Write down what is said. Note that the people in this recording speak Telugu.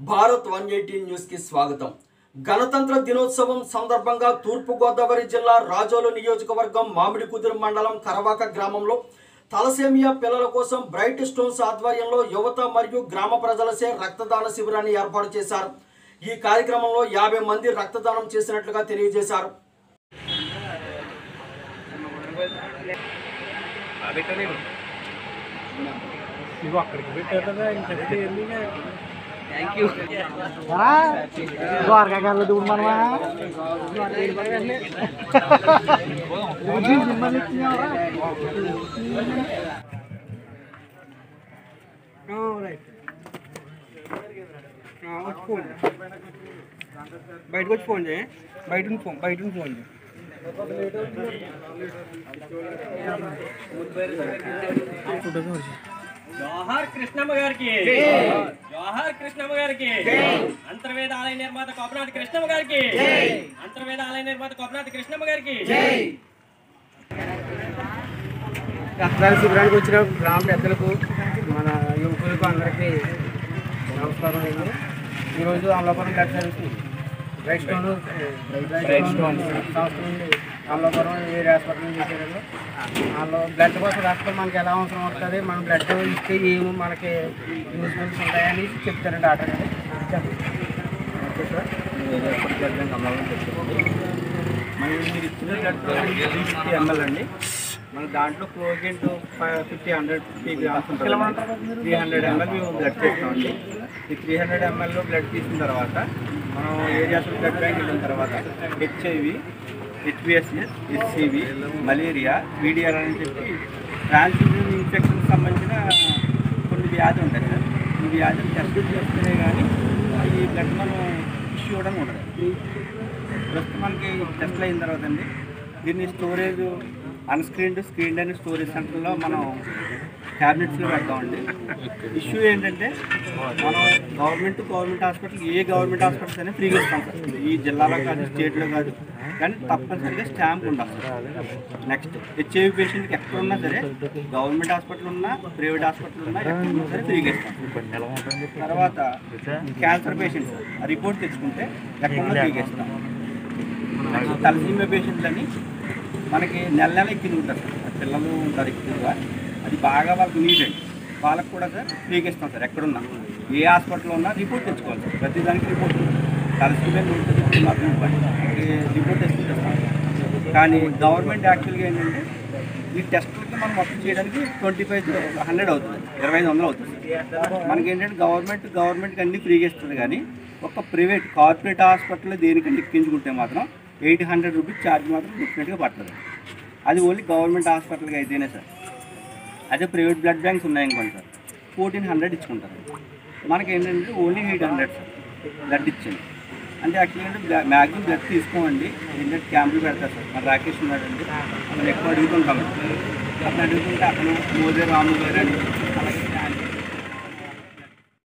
భారత్ వన్ ఎయిటీ న్యూస్ కి స్వాగతం గణతంత్ర దినోత్సవం సందర్భంగా తూర్పు గోదావరి జిల్లా రాజోలు నియోజకవర్గం మామిడి కుదురు మండలం కరవాక గ్రామంలో తలసేమియా పిల్లల కోసం బ్రైట్ స్టోన్స్ ఆధ్వర్యంలో యువత మరియు గ్రామ ప్రజలచే రక్తదాన శిబిరాన్ని ఏర్పాటు చేశారు ఈ కార్యక్రమంలో యాభై మంది రక్తదానం చేసినట్లుగా తెలియజేశారు నువ్వు అక్కడికి పెట్టావు కదా ఇంక చెప్తే వెళ్ళి ద్వారకాకి దూడు మనమా ఫోన్ బయటకు వచ్చి ఫోన్ చేయి బయట నుంచి ఫోన్ బయట నుంచి ఫోన్ చేయి జోహార్ కృష్ణమ్మ గారికి జోహార్ కృష్ణమ్మ గారికి అంతర్వేద ఆలయ నిర్మాత కోపనాథ్ కృష్ణమ్మ గారికి అంతర్వేద ఆలయ నిర్మాత కోపనాథ్ కృష్ణమ్మ గారికి రక్తదాన శిబిరానికి వచ్చిన గ్రామ పెద్దలకు మన యువకులకు అందరికీ నమస్కారం అండి ఈరోజు Amalapuram blood service right stone right stone సంస్థ నుండి అమలాపురం వేరే హాస్పిటల్ నుంచి చేశారు వాళ్ళు బ్లడ్ కోసం రక్తం మనకి ఎలా అవసరం అవుతుంది మనం బ్లడ్ ఇస్తే ఏమి మనకి యూస్ఫుల్స్ ఉంటాయని చెప్తారు డాక్టర్ గారు చెప్పండి okay sir blood bank Amalapuram చెప్తారు మరి మీరు ఇచ్చిన బ్లడ్ త్రీ ఫిఫ్టీ ఎంఎల్ అండి మన దాంట్లో క్లోజెంట్ ఫిఫ్టీ హండ్రెడ్ ఫిఫ్టీ గ్రామ్స్ ఉంటుంది త్రీ హండ్రెడ్ ఎంఎల్ మేము బ్లడ్ చేస్తామండి ఈ త్రీ హండ్రెడ్ ఎంఎల్లో బ్లడ్ తీసిన తర్వాత మనం ఏరియాస్ బ్లడ్ బ్యాంక్ వెళ్ళిన తర్వాత HIV HBSS HCV malaria VDR అని చెప్పి ట్రాన్స్మిషన్ ఇన్ఫెక్షన్ సంబంధించిన కొన్ని వ్యాధులు ఉంటాయి సార్ ఈ వ్యాధులు టెస్ట్ చేస్తేనే కానీ ఈ బ్లడ్ మనం ఇష్యూ ఇవ్వడం ఉండదు ప్రస్తుతం మనకి టెస్ట్లు అయిన తర్వాత అండి దీన్ని స్టోరేజ్ అన్స్క్రీన్డ్ స్క్రీన్డ్ అనే స్టోరేజ్ సెంటర్లో మనం క్యాబినెట్స్లో పెడతామండి ఇష్యూ ఏంటంటే మనం గవర్నమెంట్ గవర్నమెంట్ హాస్పిటల్ ఏ గవర్నమెంట్ హాస్పిటల్స్ అయినా ఫ్రీగా ఇస్తాం సార్ ఈ జిల్లాలో కాదు స్టేట్లో కాదు కానీ తప్పనిసరిగా స్టాంప్ ఉండాలి నెక్స్ట్ హెచ్ఐవి పేషెంట్కి ఎక్కడ ఉన్నా సరే గవర్నమెంట్ హాస్పిటల్ ఉన్నా ప్రైవేట్ హాస్పిటల్ ఉన్నా ఎక్కడ ఉన్నా సరే ఫ్రీగా ఇస్తాం తర్వాత క్యాన్సర్ పేషెంట్స్ రిపోర్ట్ తెచ్చుకుంటే ఎక్కడ ఉన్నా ఫ్రీగా ఇస్తాం నెక్స్ట్ తలసీమియా పేషెంట్లని మనకి నెల నెల ఎక్కింది ఉంటారు సార్ పిల్లలు ఉంటారు ఎక్కువగా అది బాగా వాళ్ళకి నీట్ అండి వాళ్ళకి కూడా సార్ ఫ్రీగా ఇస్తాం సార్ ఎక్కడున్నా ఏ హాస్పిటల్లో ఉన్నా రిపోర్ట్ తెచ్చుకోవాలి సార్ ప్రతి దానికి రిపోర్ట్ తలసీమియా ఉంటుంది మాకు రిపోర్ట్ తెచ్చుకుంటాం కానీ గవర్నమెంట్ యాక్చువల్గా ఏంటంటే ఈ టెస్టులకి మనం మొత్తం చేయడానికి ట్వంటీ ఫైవ్ హండ్రెడ్ అవుతుంది ఇరవై ఐదు వందలు అవుతుంది మనకి ఏంటంటే గవర్నమెంట్ గవర్నమెంట్కి అన్ని ఫ్రీగా ఇస్తుంది కానీ ఒక ప్రైవేట్ కార్పొరేట్ హాస్పిటల్లో దేనికని ఎక్కించుకుంటే మాత్రం ఎయిట్ హండ్రెడ్ రూపీస్ ఛార్జ్ మాత్రం డెఫినెట్గా పడుతుంది అది ఓన్లీ గవర్నమెంట్ హాస్పిటల్కి అయితేనే సార్ అదే ప్రైవేట్ బ్లడ్ బ్యాంక్స్ ఉన్నాయనుకోండి సార్ ఫోర్టీన్ హండ్రెడ్ ఇచ్చుకుంటారు మనకి ఏంటంటే only eight hundred sir blood ఇచ్చింది అంటే యాక్చువల్లీ అంటే మ్యాక్సిమం బ్లడ్ తీసుకోమండి ఏంటంటే క్యాంపులు పెడతారు సార్ మన రాకేష్ ఉన్నాడండి అతను ఎక్కువ అడుగుతుంటాం అతను అడుగుతుంటే అతను మోదే రాము గారు అని అలాగే